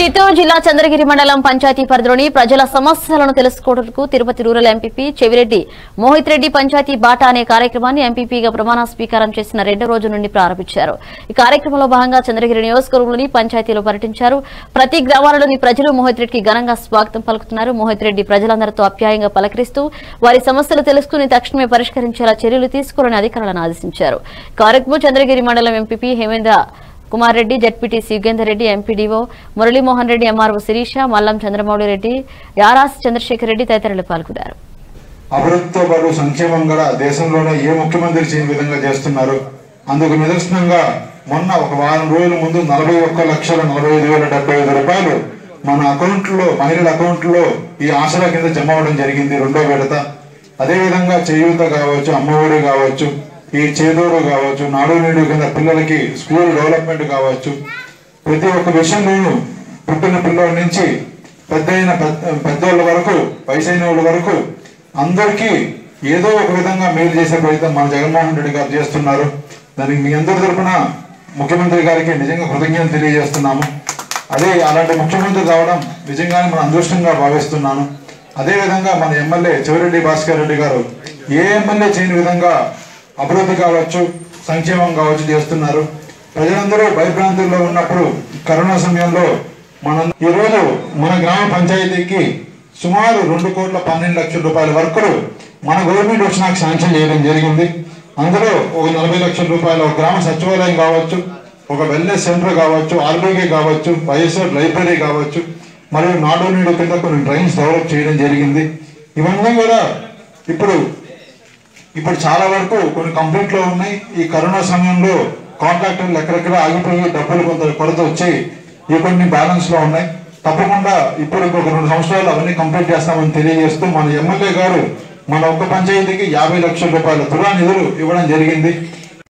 చిత్తూరు జిల్లా చంద్రగిరి మండలం పంచాయతీ పరిధిలోని ప్రజల సమస్యలను తెలుసుకోవడానికి తిరుపతి రూరల్ ఎంపీపీ చెవిరెడ్డి మోహిత్ రెడ్డి పంచాయతీ బాటా అనే కార్యక్రమాన్ని ఎంపీపీగా ప్రమాణ స్వీకారం చేసిన రెండో రోజు నుండి ప్రారంభించారు ఈ కార్యక్రమంలో భాగంగా చంద్రగిరి నియోజకవర్గంలోని పంచాయతీలో పర్యటించారు ప్రతి గ్రామాలలోని ప్రజలు మోహిత్ రెడ్డికి ఘనంగా స్వాగతం పలుకుతున్నారు మోహిత్ రెడ్డి ప్రజలందరితో అప్యాయంగా పలకరిస్తూ వారి సమస్యలు తెలుసుకుని తక్షణమే పరిష్కరించేలా చర్యలు తీసుకోవాలని అధికారులను ఆదేశించారు కార్యక్రమం చంద్రగిరి మండలం MPP Hemendra Kumar Reddy ZPTC Yugender Reddy MPDO Muralimohan Reddy MRO Sirisha Mallam Chandramouli Reddy Yaras Chandrasekhar Reddy తదితరులు పాల్గొన్నారు అభివృద్ధితో పాటు సంక్షేమం కూడా దేశంలోనే ఏ ముఖ్యమంత్రి చేయని విధంగా చేస్తున్నారు అందుకు నిదర్శనంగా మొన్న ఒక వారం రోజుల ముందు నలభై ఒక్క లక్షల నలభై ఐదు వేల డెబ్బై ఐదు రూపాయలు మన అకౌంట్లో మహిళల అకౌంట్లో ఈ ఆసరా కింద జమ అవ్వడం జరిగింది రెండో విడత అదేవిధంగా చేయూత కావచ్చు అమ్మఒడి కావచ్చు ఈ చేదోడు కావచ్చు నాడు నేడు కింద పిల్లలకి స్కూల్ డెవలప్మెంట్ కావచ్చు ప్రతి ఒక్క విషయంలోనూ పుట్టిన పిల్లల నుంచి పెద్దయిన పెద్ద పెద్దోళ్ళ వరకు వయసైన వాళ్ళ వరకు అందరికీ ఏదో ఒక విధంగా మేలు చేసే ప్రయత్నం మన జగన్మోహన్ రెడ్డి గారు చేస్తున్నారు దానికి మీ అందరి తరపున ముఖ్యమంత్రి గారికి నిజంగా కృతజ్ఞతలు తెలియజేస్తున్నాము అదే అలాంటి ముఖ్యమంత్రి రావడం నిజంగానే మన అదృష్టంగా భావిస్తున్నాను అదేవిధంగా మన ఎమ్మెల్యే చెవిరెడ్డి భాస్కర్ రెడ్డి గారు ఏ ఎమ్మెల్యే చేయని విధంగా అభివృద్ధి కావచ్చు సంక్షేమం కావచ్చు చేస్తున్నారు ప్రజలందరూ భయభ్రాంతుల్లో ఉన్నప్పుడు కరోనా సమయంలో మనం ఈరోజు మన గ్రామ పంచాయతీకి సుమారు రెండు కోట్ల పన్నెండు లక్షల రూపాయల వరకు మన గవర్నమెంట్ వచ్చినాక శాంక్షన్ చేయడం జరిగింది అందులో ఒక నలభై లక్షల రూపాయల ఒక గ్రామ సచివాలయం కావచ్చు ఒక వెల్నెస్ సెంటర్ కావచ్చు ఆర్బీకే కావచ్చు వైఎస్ఆర్ లైబ్రరీ కావచ్చు మరియు నాడు నేడు కింద కొన్ని ట్రైన్స్ డెవలప్ చేయడం జరిగింది ఇవన్నీ కూడా ఇప్పుడు ఇప్పుడు చాలా వరకు కొన్ని కంప్లీట్ లో ఉన్నాయి ఈ కరోనా సమయంలో కాంట్రాక్టర్లు ఎక్కడెక్కడ ఆగిపోయి డబ్బులు కొంత కొరత వచ్చి ఈ కొన్ని బ్యాలెన్స్ లో ఉన్నాయి తప్పకుండా ఇప్పుడు ఇంకొక రెండు సంవత్సరాలు అవన్నీ కంప్లీట్ చేస్తామని తెలియజేస్తూ మన ఎమ్మెల్యే గారు మన ఒక్క పంచాయతీకి యాభై లక్షల రూపాయల తులా నిధులు ఇవ్వడం జరిగింది